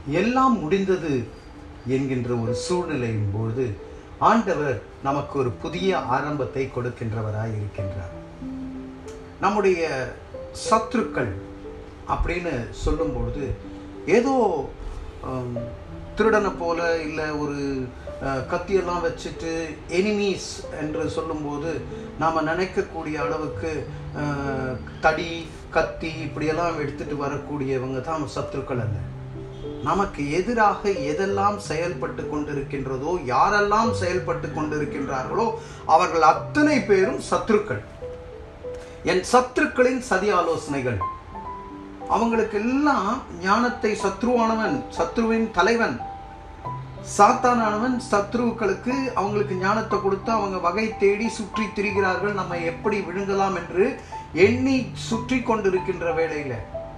எல்லாம் முடிந்தது என்கின்ற ஒரு சூழ்நிலையின் பொழுது ஆண்டவர் நமக்கு ஒரு புதிய ஆரம்பத்தை கொடுக்கின்றவராய் இருக்கின்றார் நம்முடைய சத்துருக்கள் அப்படின்னு சொல்லும்பொழுது ஏதோ ஆம், திருடனை போல இல்லை ஒரு அஹ், கத்தியெல்லாம் வச்சுட்டு எனிமீஸ் என்று சொல்லும்போது நாம் நினைக்கக்கூடிய அளவுக்கு அஹ், தடி கத்தி இப்படியெல்லாம் எடுத்துட்டு வரக்கூடியவங்க தான் சத்துருக்கள் அல்ல நமக்கு எதிராக எதெல்லாம் செயல்பட்டு கொண்டிருக்கின்றதோ யாரெல்லாம் செயல்பட்டு கொண்டிருக்கின்றார்களோ அவர்கள் அத்தனை பேரும் சத்துருக்கள் என் சத்துருக்களின் சதி ஆலோசனைகள் அவங்களுக்கு எல்லாம் ஞானத்தை சத்ருவானவன் சத்ருவின் தலைவன் சாத்தானானவன் சத்ருக்களுக்கு அவங்களுக்கு ஞானத்தை கொடுத்து அவங்க வகை தேடி சுற்றி திரிகிறார்கள் நம்ம எப்படி விழுங்கலாம் என்று எண்ணி சுற்றி கொண்டிருக்கின்ற வேளையில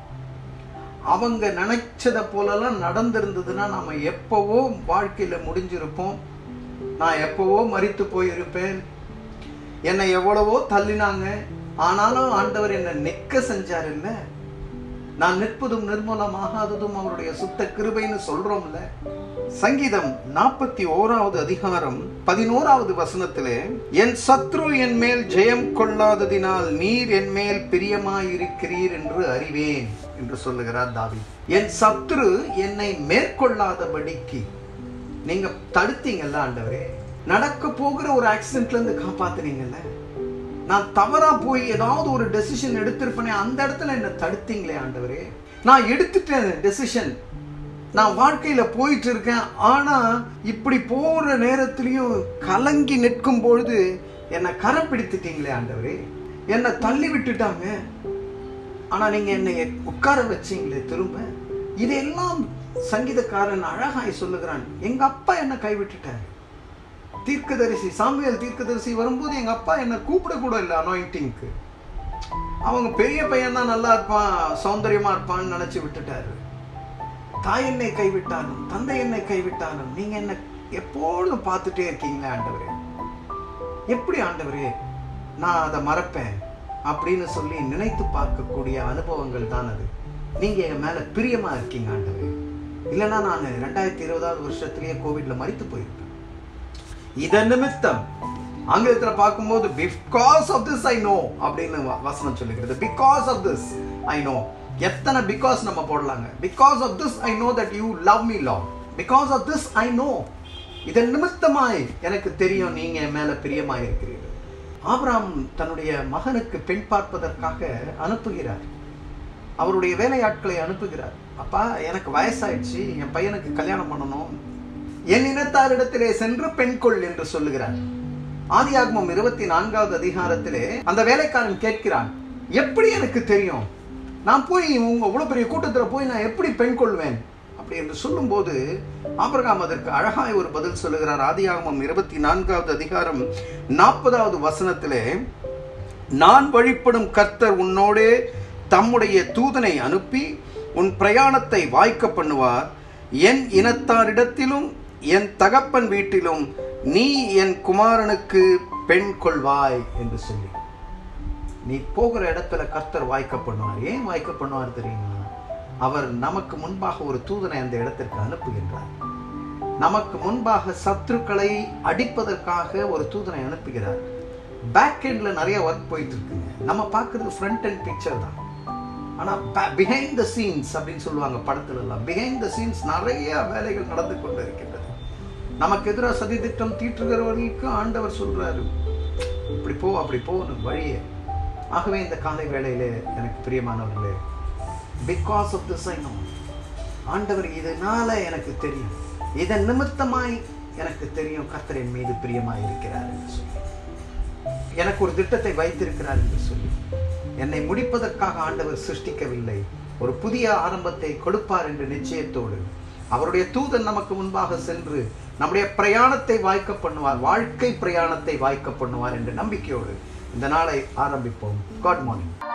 அவங்க நினைச்சதை போலலாம் நடந்திருந்ததுன்னா நம்ம எப்பவோ வாழ்க்கையில முடிஞ்சிருப்போம் நான் எப்பவோ மரித்து போயிருப்பேன் என்னை எவ்வளவோ தள்ளினாங்க ஆனாலும் ஆண்டவர் என்னை நிற்க செஞ்சார் இல்ல நான் நிற்பதும் நிர்மூலமாகாததும் அவருடைய சுத்த கிருபைன்னு சொல்றோம்ல சங்கீதம் நாற்பத்தி ஓராவது அதிகாரம் பதினோராவது வசனத்திலே என் சத்ரு என் மேல் ஜெயம் கொள்ளாததினால் நீர் என் மேல் பிரியமாயிருக்கிறீர் என்று அறிவேன் என்று சொல்லுகிறார் தாவி என் சத்ரு என்னை மேற்கொள்ளாதபடிக்கு நீங்க தடுத்தீங்கல்ல ஆண்டவரே நடக்க போகிற ஒரு ஆக்சிடென்ட்ல இருந்து காப்பாத்துனீங்கல்ல நான் தவறா போய் ஏதாவது ஒரு டெசிஷன் எடுத்திருப்பேனே அந்த இடத்துல என்ன தடுத்தீங்களே ஆண்டவரே நான் எடுத்துட்டேன் டெசிஷன் நான் வாழ்க்கையில போயிட்டு இருக்கேன் ஆனா இப்படி போற நேரத்திலையும் கலங்கி நிற்கும் பொழுது என்னை கரம் பிடித்துட்டீங்களே ஆண்டவரே என்னை தள்ளி விட்டுட்டாங்க ஆனா நீங்க என்னை உட்கார வச்சீங்களே திரும்ப இதெல்லாம் சங்கீதக்காரன் அழகாய் சொல்லுகிறான் எங்க அப்பா என்னை கைவிட்டுட்டாரு தீர்க்கதரிசி சாமுவேல் தீர்க்கதரிசி வரும்போது எங்க அப்பா என்னை கூப்பிட கூட இல்லை அனாயிண்டிங்க்கு அவங்க பெரிய பையன் தான் நல்லா இருப்பான் சௌந்தரியமா இருப்பான்னு நினைச்சு விட்டுட்டாரு தாய் என்னை கைவிட்டாலும் தந்தை என்னை கைவிட்டாலும் நீங்க என்ன எப்பொழுதும் பார்த்துட்டே இருக்கீங்களே ஆண்டவரே எப்படி ஆண்டவரே நான் அதை மறப்பேன் அப்படின்னு சொல்லி நினைத்து பார்க்கக்கூடிய அனுபவங்கள் தான் அது நீங்க என் மேல பிரியமா இருக்கீங்க ஆண்டவரே இல்லைன்னா நான் ரெண்டாயிரத்தி இருபதாவது வருஷத்திலேயே கோவிட்ல மறித்து போயிருப்பேன் இதன் நிமித்தம் ஆங்கிலத்துல பார்க்கும்போது because of this I know அப்படின்னு வ- வசனம் சொல்லுகிறது because of this I know எத்தனை பிகாஸ் நம்ம போடலாங்க because of this I know that you love me love because of this I know இதன் நிமித்தமாய் எனக்கு தெரியும் நீங்க என் மேல பிரியமாய் இருக்கிறீர்கள் ஆபிரகாம் தன்னுடைய மகனுக்கு பெண் பார்ப்பதற்காக அனுப்புகிறார் அவருடைய வேலையாட்களை அனுப்புகிறார் அப்பா எனக்கு வயசாயிடுச்சு என் பையனுக்கு கல்யாணம் பண்ணணும் என் இனத்தாரிடத்திலே சென்று பெண் கொள் என்று சொல்லுகிறார் ஆதியாகமம் இருபத்தி நான்காவது அதிகாரத்திலே அந்த வேலைக்காரன் கேட்கிறான் எப்படி எனக்கு தெரியும் நான் போய் உங்க இவ்வளவு பெரிய கூட்டத்துல போய் நான் எப்படி பெண் கொள்வேன் அப்படி என்று சொல்லும்போது ஆபிரகாம் அதற்கு அழகாய் ஒரு பதில் சொல்லுகிறார் ஆதியாகமம் இருபத்தி நான்காவது அதிகாரம் நாற்பதாவது வசனத்திலே நான் வழிபடும் கர்த்தர் உன்னோடே தம்முடைய தூதனை அனுப்பி உன் பிரயாணத்தை வாய்க்க பண்ணுவார் என் இனத்தாரிடத்திலும் என் தகப்பன் வீட்டிலும் நீ என் குமாரனுக்கு பெண் கொள்வாய் என்று சொல்லி நீ போகிற இடத்துல கர்த்தர் வாய்க்க பண்ணுவார் ஏன் வாய்க்க பண்ணுவார் தெரியுமா அவர் நமக்கு முன்பாக ஒரு தூதனை அந்த இடத்திற்கு அனுப்புகின்றார் நமக்கு முன்பாக சத்துருக்களை அடிப்பதற்காக ஒரு தூதனை அனுப்புகிறார் பேக் எண்ட்ல நிறைய ஒர்க் போயிட்டு இருக்குங்க நம்ம பார்க்கறது ஃப்ரண்ட் அண்ட் பிக்சர் தான் ஆனா பிஹைண்ட் த சீன்ஸ் அப்படின்னு சொல்லுவாங்க படத்துல எல்லாம் பிஹைண்ட் த சீன்ஸ் நிறைய வேலைகள் நடந்து கொண்டு இருக்கின்றது நமக்கு எதிராக சதி திட்டம் தீட்டுகிறவர்களுக்கு ஆண்டவர் சொல்றாரு இப்படி போ அப்படி போன்னு வழியே ஆகவே இந்த காலை வேளையிலே எனக்கு பிரியமானவர்களே because of this I know ஆண்டவர் இதனால எனக்கு தெரியும் இதன் நிமித்தமாய் எனக்கு தெரியும் கர்த்தர் என் மீது பிரியமாய் இருக்கிறார் என்று சொல்லி எனக்கு ஒரு திட்டத்தை வைத்திருக்கிறார் என்று சொல்லி என்னை முடிப்பதற்காக ஆண்டவர் சிருஷ்டிக்கவில்லை ஒரு புதிய ஆரம்பத்தை கொடுப்பார் என்ற நிச்சயத்தோடு அவருடைய தூதன் நமக்கு முன்பாக சென்று நம்முடைய பிரயாணத்தை வாய்க்க பண்ணுவார் வாழ்க்கை பிரயாணத்தை வாய்க்க பண்ணுவார் என்ற நம்பிக்கையோடு இந்த நாளை ஆரம்பிப்போம் காட் மார்னிங்